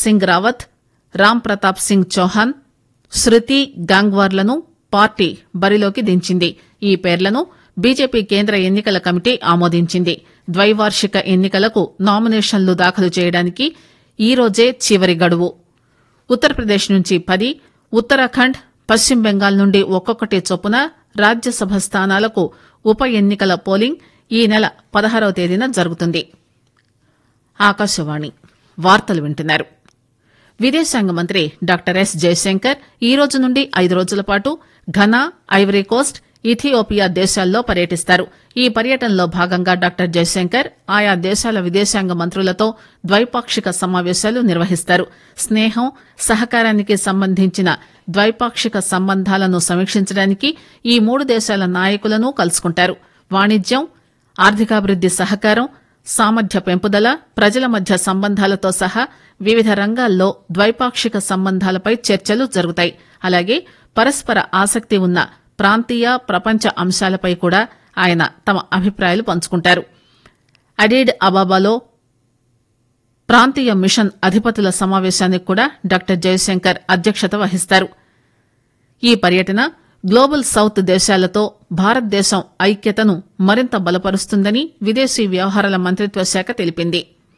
సింగ్ రావత్ రామ్ ప్రతాప్ సింగ్ చౌహాన్ శృతి గాంగ్వార్లను పార్టీ బరిలోకి దించింది ఈ పేర్లను బీజేపీ కేంద్ర ఎన్నికల కమిటీ ఆమోదించింది ద్వైవార్షిక ఎన్నికలకు నామినేషన్లు దాఖలు చేయడానికి ఈ రోజే చివరి గడువు ఉత్తరప్రదేశ్ నుంచి పది ఉత్తరాఖండ్ పశ్చిమ బెంగాల్ నుండి ఒక్కొక్కటి చొప్పున రాజ్యసభ స్థానాలకు ఉప ఎన్నికల పోలింగ్ ఈ నెల పదహారవ తేదీన జరుగుతుంది ఆకాశవాణి వార్తలు వింటున్నారు విదేశాంగ మంత్రి డాక్టర్ ఎస్ జయశంకర్ ఈ రోజు నుండి ఐదు రోజుల పాటు ఘనా ఐవరీ కోస్ట్ ఇథియోపియా దేశాల్లో పర్యటిస్తారు ఈ పర్యటనలో భాగంగా డాక్టర్ జయశంకర్ ఆయా దేశాల విదేశాంగ మంత్రులతో ద్వైపాక్షిక సమావేశాలు నిర్వహిస్తారు స్నేహం సహకారానికి సంబంధించిన ద్వైపాక్షిక సంబంధాలను సమీక్షించడానికి ఈ మూడు దేశాల నాయకులను కలుసుకుంటారు వాణిజ్యం ఆర్థికాభివృద్ది సహకారం సామర్థ్య పెంపుదల ప్రజల మధ్య సంబంధాలతో సహా వివిధ రంగాల్లో ద్వైపాక్షిక సంబంధాలపై చర్చలు జరుగుతాయి అలాగే పరస్పర ఆసక్తి ఉన్న ప్రాంతీయ ప్రపంచ అంశాలపై కూడా ఆయన తమ అభిప్రాయాలు పంచుకుంటారు అడీడ్ అబాబాలో ప్రాంతీయ మిషన్ అధిపతుల సమావేశానికి కూడా డాక్టర్ జయశంకర్ అధ్యక్షత వహిస్తారు ఈ పర్యటన గ్లోబల్ సౌత్ దేశాలతో భారతదేశం ఐక్యతను మరింత బలపరుస్తుందని విదేశీ వ్యవహారాల మంత్రిత్వ శాఖ తెలిపింది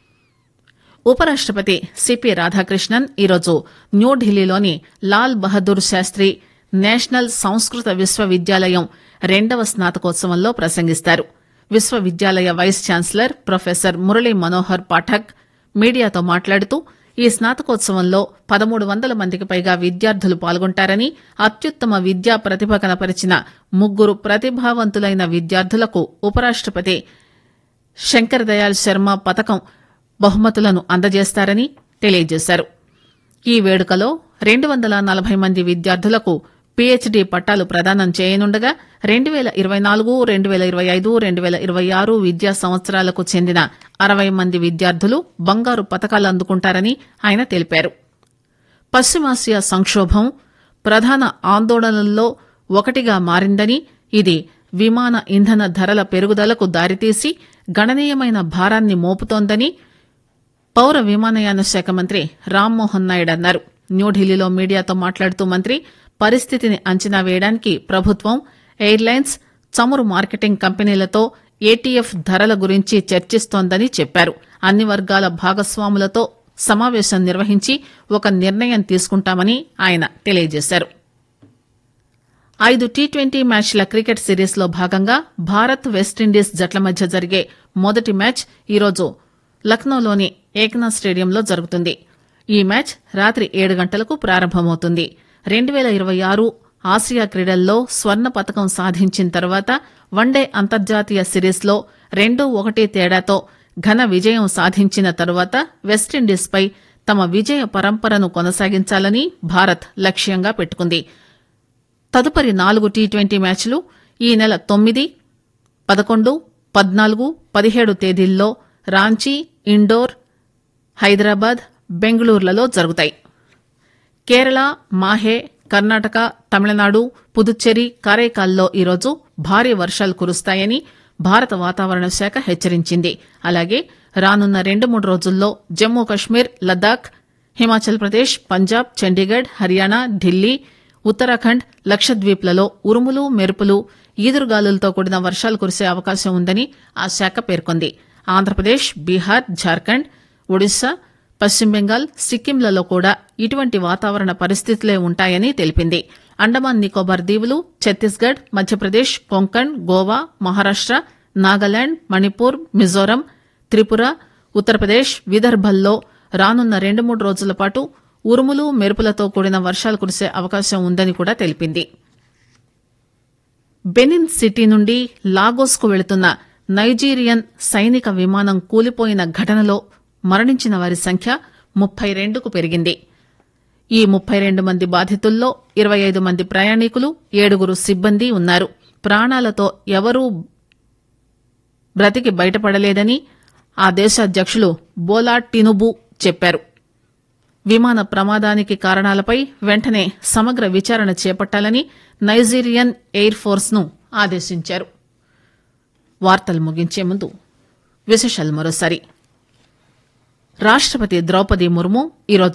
ఉపరాష్టపతి సిపి రాధాకృష్ణన్ ఈరోజు న్యూఢిల్లీలోని లాల్ బహదూర్ శాస్త్రి నేషనల్ సంస్కృత విశ్వవిద్యాలయం రెండవ స్నాతకోత్సవంలో ప్రసంగిస్తారు విశ్వవిద్యాలయ vice chancellor professor Murali Manohar Pathak మీడియాతో మాట్లాడుతూ ఈ స్నాతకోత్సవంలో పదమూడు వందల మందికి పైగా విద్యార్థులు పాల్గొంటారని అత్యుత్తమ విద్యా ప్రతిభ కనపరిచిన ముగ్గురు ప్రతిభావంతులైన విద్యార్థులకు ఉపరాష్టపతి శంకర్ దయాళ్ శర్మ పథకం బహుమతులను అందజేస్తారని తెలియజేశారు ఈ వేడుకలో రెండు వందల నలభై మంది విద్యార్థులకు పీహెచ్డీ పట్టాలు ప్రదానం చేయనుండగా రెండు పేల ఇరవై నాలుగు రెండు పేల ఇరవై ఐదు రెండు పేల ఇరవై ఆరు విద్యా సంవత్సరాలకు చెందిన అరవై మంది విద్యార్థులు బంగారు పతకాలు అందుకుంటారని ఆయన తెలిపారు పశ్చిమాసియా సంక్షోభం ప్రధాన ఆందోళనల్లో ఒకటిగా మారిందని ఇది విమాన ఇంధన ధరల పెరుగుదలకు దారితీసి గణనీయమైన భారాన్ని మోపుతోందని పౌర విమానయాన శాఖ మంత్రి రామ్మోహన్ నాయుడు అన్నారు న్యూఢిల్లీలో మీడియాతో మాట్లాడుతూ మంత్రి పరిస్థితిని అంచనా వేయడానికి ప్రభుత్వం ఎయిర్లైన్స్ చమురు మార్కెటింగ్ కంపెనీలతో ఏటీఎఫ్ ధరల గురించి చర్చిస్తోందని చెప్పారు అన్ని వర్గాల భాగస్వాములతో సమావేశం నిర్వహించి ఒక నిర్ణయం తీసుకుంటామని ఆయన తెలియజేశారు ఐదు టీ ట్వంటీ మ్యాచ్ల క్రికెట్ సిరీస్ లో భాగంగా భారత్ వెస్టిండీస్ జట్ల మధ్య జరిగే మొదటి మ్యాచ్ ఈరోజు లక్నోలోని ఏక్నాథ్ స్టేడియంలో జరుగుతుంది ఈ మ్యాచ్ రాత్రి ఏడు గంటలకు ప్రారంభమవుతుంది రెండు పేల ఇరవై ఆరు ఆసియా క్రీడల్లో స్వర్ణ పతకం సాధించిన తర్వాత వన్డే అంతర్జాతీయ సిరీస్లో రెండు ఒకటి తేడాతో ఘన విజయం సాధించిన తరువాత వెస్టిండీస్పై తమ విజయ పరంపరను కొనసాగించాలని భారత్ లక్ష్యంగా పెట్టుకుంది తదుపరి నాలుగు టీ ట్వంటీ మ్యాచ్లు ఈ నెల తొమ్మిది పదకొండు పద్నాలుగు పదిహేడు తేదీల్లో రాంచీ ఇండోర్ హైదరాబాద్ బెంగళూరులలో జరుగుతాయి కేరళ మాహే కర్ణాటక తమిళనాడు పుదుచ్చేరి కారైకాల్లో ఈరోజు భారీ వర్షాలు కురుస్తాయని భారత వాతావరణ శాఖ హెచ్చరించింది అలాగే రానున్న రెండు మూడు రోజుల్లో జమ్మూ కశ్మీర్ లద్దాఖ్ హిమాచల్ ప్రదేశ్ పంజాబ్ చండీగఢ్ హర్యానా ఢిల్లీ ఉత్తరాఖండ్ లక్షద్వీప్లలో ఉరుములు మెరుపులు ఈదురుగాలులతో కూడిన వర్షాలు కురిసే అవకాశం ఉందని ఆ శాఖ పేర్కొంది ఆంధ్రప్రదేశ్ బీహార్ జార్ఖండ్ ఒడిశా పశ్చిమ బెంగాల్ సిక్కింలలో కూడా ఇటువంటి వాతావరణ పరిస్థితులే ఉంటాయని తెలిపింది అండమాన్ నికోబార్ దీవులు ఛత్తీస్గఢ్ మధ్యప్రదేశ్ కొంకణ్ గోవా మహారాష్ట నాగాలాండ్ మణిపూర్ మిజోరం త్రిపుర ఉత్తరప్రదేశ్ విదర్భల్లో రానున్న రెండు మూడు రోజుల పాటు ఉరుములు మెరుపులతో కూడిన వర్షాలు కురిసే అవకాశం ఉందని కూడా తెలిపింది బెనిన్ సిటీ నుండి లాగోస్ కు వెళుతున్న నైజీరియన్ సైనిక విమానం కూలిపోయిన ఘటనలో మరణించిన వారి సంఖ్య ముప్పై రెండుకు పెరిగింది ఈ ముప్పై రెండు మంది బాధితుల్లో ఇరవై ఐదు మంది ప్రయాణికులు ఏడుగురు సిబ్బంది ఉన్నారు ప్రాణాలతో ఎవరూ బ్రతికి బయటపడలేదని ఆ దేశ అధ్యక్షులు బోలా టినుబు చెప్పారు విమాన ప్రమాదానికి కారణాలపై వెంటనే సమగ్ర విచారణ చేపట్టాలని నైజీరియన్ ఎయిర్ ఫోర్స్ ను ఆదేశించారు వార్తలు ముగించే ముందు విశేషాలు మరోసారి రాష్టపతి ద్రౌపది ముర్ము ఈరోజు